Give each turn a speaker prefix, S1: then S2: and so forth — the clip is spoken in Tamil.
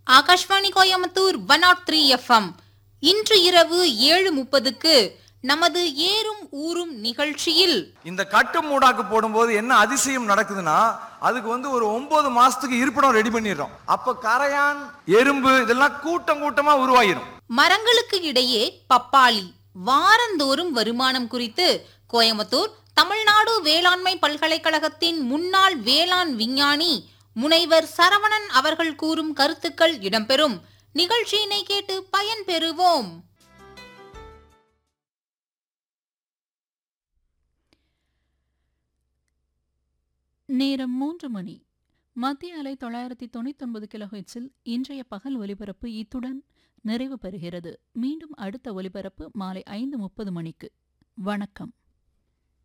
S1: Akashvani Coimbatore one nought three FM இன்று இரவு ஏழு முப்பதுக்கு நமது ஏறும் ஊரும் நிகழ்ச்சியில்
S2: இந்த கட்டு மூடாக்கு போடும்போது என்ன அதிசயம் நடக்குதுன்னா அதுக்கு வந்து ஒரு ஒன்பது மாசத்துக்கு இருப்பிடம் ரெடி பண்ணிடுறோம் அப்ப கரையான் எறும்பு இதெல்லாம் கூட்டம் கூட்டமா உருவாயிரும்
S1: மரங்களுக்கு இடையே பப்பாளி வாரந்தோறும் வருமானம் குறித்து கோயம்புத்தூர் தமிழ்நாடு வேளாண்மை பல்கலைக்கழகத்தின் முன்னாள் வேளாண் விஞ்ஞானி முனைவர் சரவணன் அவர்கள் கூறும் கருத்துக்கள் இடம்பெறும் நிகழ்ச்சியினை கேட்டு பயன்பெறுவோம்
S3: நேரம் மூன்று மணி மத்திய அலை தொள்ளாயிரத்தி தொண்ணூத்தொன்பது கிலோஹெட்ஸில் இன்றைய பகல் ஒலிபரப்பு இத்துடன் நிறைவு பெறுகிறது மீண்டும் அடுத்த ஒலிபரப்பு மாலை ஐந்து முப்பது மணிக்கு வணக்கம்